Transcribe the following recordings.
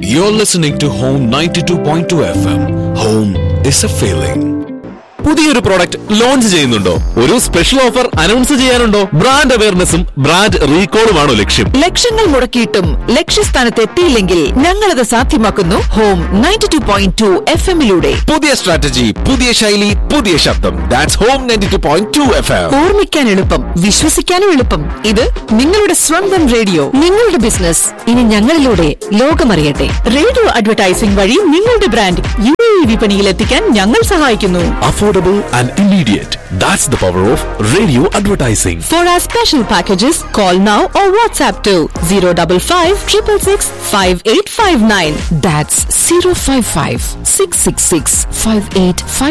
You're listening to Home 92.2 FM. Home is a feeling. പുതിയൊരു product launch ചെയ്യുന്നുണ്ടോ ഒരു special offer announce ചെയ്യാനുണ്ടോ brand അവയർനെസ്സും ബ്രാൻഡ് റീകോളുമാണോ ലക്ഷ്യം ലക്ഷങ്ങൾ മുടക്കിയിട്ടും ലക്ഷ്യസ്ഥാനത്ത് എത്തിയില്ലെങ്കിൽ ഞങ്ങളത് സാധ്യമാക്കുന്നു home ninety two point two F എമ്മിലൂടെ പുതിയ സ്ട്രാറ്റജി പുതിയ ശൈലി പുതിയ ശബ്ദം that's home ninety two point two F M ഓർമ്മിക്കാൻ എളുപ്പം വിശ്വസിക്കാനും എളുപ്പം ഇത് നിങ്ങളുടെ സ്വന്തം റേഡിയോ നിങ്ങളുടെ ബിസിനസ് ഇനി ഞങ്ങളിലൂടെ ലോകമറിയട്ടെ റേഡിയോ അഡ്വർടൈസിംഗ് വഴി നിങ്ങളുടെ ബ്രാൻഡ് യു എ വിപണിയിൽ എത്തിക്കാൻ ഞങ്ങൾ സഹായിക്കുന്നു affordable and immediate that's the power of radio advertising For our special packages, call now or WhatsApp to 055 666 5859. That's 055 666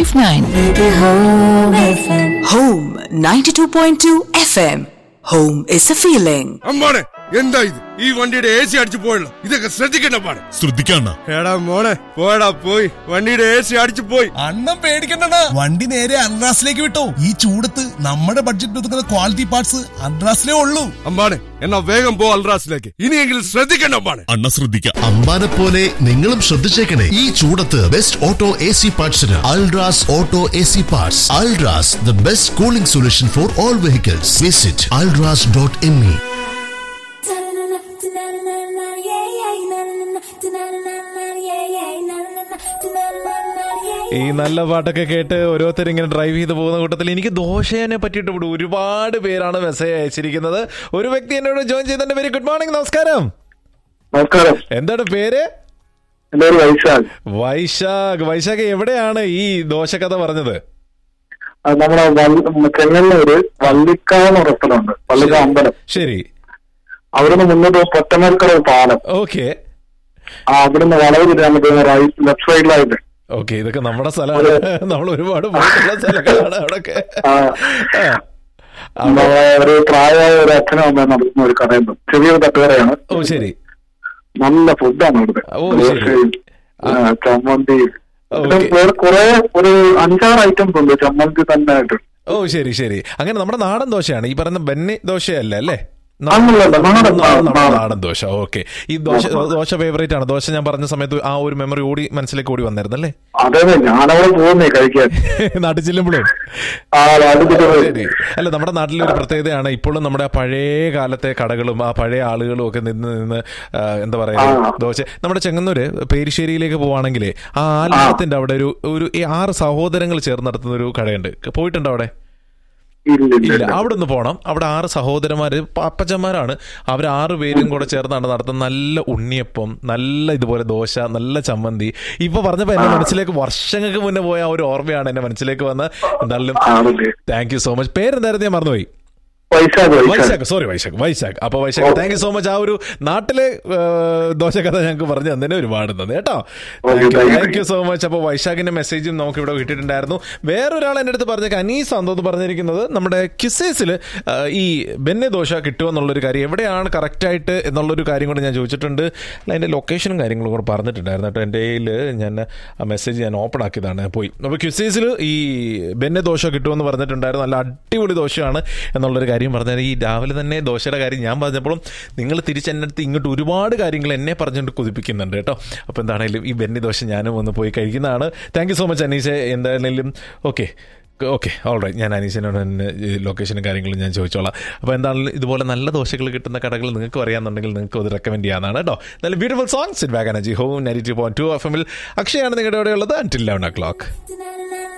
5859. Home 92.2 FM. Home is a feeling. അമ്മാണെ എന്താ ഇത് ഈ വണ്ടിയുടെ എ സി അടിച്ചു പോയല്ലോ ഇതൊക്കെ ശ്രദ്ധിക്കണ്ട പാടെ ശ്രദ്ധിക്കണ്ട എടാ മോളെ പോടാ പോയി വണ്ടിയുടെ എ സി അടിച്ചു പോയി അണ്ണം പേടിക്കണ്ടടാ വണ്ടി നേരെ അൺറാസിലേക്ക് വിട്ടോ ഈ ചൂടത്ത് നമ്മുടെ ബഡ്ജറ്റ് ഒതുക്കുന്ന ക്വാളിറ്റി പാർട്സ് അൺറാസിലേ ഉള്ളൂ അമ്പാണെ എന്നാ വേഗം പോ അൽറാസിലേക്ക് ഇനിയെങ്കിലും ശ്രദ്ധിക്കണ്ട അമ്പാണെ അണ്ണ ശ്രദ്ധിക്കാം അമ്പാനെ പോലെ നിങ്ങളും ശ്രദ്ധിച്ചേക്കണേ ഈ ചൂടത്ത് ബെസ്റ്റ് ഓട്ടോ എ സി പാർട്സിന് Ultras auto A C parts Ultras the best cooling solution for all vehicles visit Ultras dot M E ഈ നല്ല പാട്ടൊക്കെ കേട്ട് ഓരോരുത്തർ ഇങ്ങനെ ഡ്രൈവ് ചെയ്ത് പോകുന്ന കൂട്ടത്തിൽ എനിക്ക് ദോശയെ പറ്റിയിട്ട് ഇവിടെ ഒരുപാട് പേരാണ് മെസ്സേജ് അയച്ചിരിക്കുന്നത് ഒരു വ്യക്തി എന്നോട് ജോയിൻ ചെയ്തതിന്റെ പേര് ഗുഡ് മോർണിംഗ് നമസ്കാരം നമസ്കാരം എന്താണ് പേര് എന്റെ ഒരു വൈശാഖ് വൈശാഖ് വൈശാഖ് എവിടെയാണ് ഈ ദോശക്കഥ പറഞ്ഞത് അത് നമ്മുടെ വll- ചെങ്ങന്നൂര് വള്ളിക്കാവ് എന്ന് പറഞ്ഞ സ്ഥലമുണ്ട് വള്ളിക്കാവ് അമ്പലം ശരി അവിടുന്ന് മുന്നോട്ട് പൊറ്റമേൽക്കടവ് പാലം ഓക്കെ ആ അവിടുന്ന് വളവ് തിരിഞ്ഞാൽ മതി റൈറ്റ് ലെഫ്റ്റ് സൈഡിലായിട്ട് ഓക്കെ ഇതൊക്കെ നമ്മുടെ സ്ഥലമാണ് നമ്മൾ ഒരുപാട് പോയിട്ടുള്ള സ്ഥലങ്ങളാണ് അവിടെയൊക്കെ ആ. ആ. നമ്മളെ ഒരു പ്രായമായ ഒരു അച്ഛനും അമ്മയും നടത്തുന്ന ഒരു കടയുണ്ട് ചെറിയൊരു തട്ടുകടയാണ് ഓ ശരി നല്ല ഫുഡാണ് ഇവിടുത്തെ ഓ, ശരി. ദോശയും ആ, ചമ്മന്തി ഓക്കേ. പിന്നെ വേറെ കുറെ ഒരു അഞ്ചാറ് ഐറ്റംസ് ഉണ്ട് ചമ്മന്തി തന്നെ ആയിട്ട് ഓ ശരി ശരി അങ്ങനെ നമ്മുടെ നാടൻ ദോശയാണ് ഈ പറയുന്ന ബന്നി ദോശയല്ല അല്ലേ ന- അങ്ങനെയല്ല, നാടൻ, നാ- നമ്മുടെ നാടൻ. നാടൻ ദോശ ഓക്കെ ഈ ദോശ ദോശ ഫേവറേറ്റ് ആണ് ദോശ ഞാൻ പറഞ്ഞ സമയത്ത് ആ ഒരു മെമ്മറി ഓടി മനസ്സിലേക്ക് ഓടി വന്നായിരുന്നല്ലേ അതെ ഞാനവിടെ പോകുന്നേ കഴിക്കാൻ നാട്ടിൽ ചെല്ലുമ്പോഴും ആ അത് ശരി അല്ല നമ്മുടെ നാട്ടിലെ ഒരു പ്രത്യേകതയാണ് ഇപ്പോഴും നമ്മുടെ ആ പഴയ കാലത്തെ കടകളും ആ പഴയ ആളുകളും ഒക്കെ നിന്ന് നിന്ന് ആ, എന്താ പറയാ ആ. ദോശ നമ്മുടെ ചെങ്ങന്നൂര് പേരിശ്ശേരിയിലേക്ക് പോവാണെങ്കിലേ ആ ആലയത്തിന്റെ അവിടെ ഒരു ഒരു ഈ ആറ് സഹോദരങ്ങൾ ചേർന്ന് നടത്തുന്ന ഒരു കടയുണ്ട് പോയിട്ടുണ്ടോ അവിടെ ഇല്ല ഇല്ല ഇല്ല ഇല്ല അവിടെ ഒന്ന് പോണം അവിടെ ആറ് സഹോദരന്മാര് പ- അപ്പച്ചന്മാരാണ് അവർ ആറ് പേരും കൂടെ ചേർന്നാണ് നടത്തുന്ന നല്ല ഉണ്ണിയപ്പം നല്ല ഇതുപോലെ ദോശ നല്ല ചമ്മന്തി ഇപ്പൊ പറഞ്ഞപ്പോ എന്റെ മനസ്സിലേക്ക് വർഷങ്ങൾക്ക് മുന്നേ പോയ ആ ഒരു ഓർമ്മയാണ് എന്റെ മനസ്സിലേക്ക് വന്ന എന്തായാലും ആണല്ലേ താങ്ക് യു സോ മച്ച് പേരെന്തായിരുന്നു ഞാൻ മറന്നുപോയി വൈശാഖ് വൈശാഖ് വൈശാഖ് സോറി വൈശാഖ് വൈശാഖ് അപ്പൊ Vaishakh thank you so much ആ ഒരു നാട്ടിലെ ദോശക്കഥ ഞങ്ങൾക്ക് പറഞ്ഞു തന്നതിന് ഒരുപാട് നന്ദി കേട്ടോ Okay, thank you. Thank you so much അപ്പൊ വൈശാഖിന്റെ മെസ്സേജും നമുക്ക് ഇവിടെ കിട്ടിയിട്ടുണ്ടായിരുന്നു വേറൊരാൾ എൻ്റെ അടുത്ത് പറഞ്ഞ അനീസ് എന്തോന്ന് പറഞ്ഞിരിക്കുന്നത് നമ്മുടെ കിസേസിൽ ഈ ബെന്നെ ദോശ കിട്ടുമെന്നുള്ളൊരു കാര്യം എവിടെയാണ് കറക്റ്റായിട്ട് എന്നുള്ളൊരു കാര്യം കൂടെ ഞാൻ ചോദിച്ചിട്ടുണ്ട് അല്ല അതിന്റെ ലൊക്കേഷനും കാര്യങ്ങളും കൂടെ പറഞ്ഞിട്ടുണ്ടായിരുന്നു കേട്ടോ എൻ്റെ കയ്യിൽ ഞാൻ ആ മെസ്സേജ് ഞാൻ ഓപ്പൺ ആക്കിയതാണ് പോയി അപ്പോൾ ക്യുസേസിൽ ഈ ബെന്നെ ദോശ കിട്ടുമെന്ന് പറഞ്ഞിട്ടുണ്ടായിരുന്നു നല്ല അടിപൊളി ദോശയാണ് എന്നുള്ളൊരു കാര്യം പറഞ്ഞാൽ ഈ രാവിലെ തന്നെ ദോശയുടെ കാര്യം ഞാൻ പറഞ്ഞപ്പോഴും നിങ്ങൾ തിരിച്ചെൻ്റെ അടുത്ത് ഇങ്ങോട്ട് ഒരുപാട് കാര്യങ്ങൾ എന്നെ പറഞ്ഞുകൊണ്ട് കുതിപ്പിക്കുന്നുണ്ട് കേട്ടോ അപ്പോൾ എന്താണെങ്കിലും ഈ ബെന്നി ദോശ ഞാനും ഒന്ന് പോയി കഴിക്കുന്നതാണ് thank you so much Aneesha എന്തായാലും ഓക്കെ ഓക്കെ ഓൾറൈറ്റ് ഞാൻ അനീഷിനോട് തന്നെ ഈ ലൊക്കേഷനും കാര്യങ്ങളും ഞാൻ ചോദിച്ചോളാം അപ്പോൾ എന്താണെങ്കിലും ഇതുപോലെ നല്ല ദോശകൾ കിട്ടുന്ന കടകൾ നിങ്ങൾക്ക് അറിയാമെന്നുണ്ടെങ്കിൽ നിങ്ങൾക്ക് അത് റെക്കമെൻഡ് ചെയ്യാനാണ് കേട്ടോ നല്ല beautiful songs in bag energy home ninety two point two F എമ്മിൽ അക്ഷയാണ് നിങ്ങളുടെ ഇവിടെ ഉള്ളത് അൻറ്റിൽ ലെവൻ ഒ ക്ലോക്ക്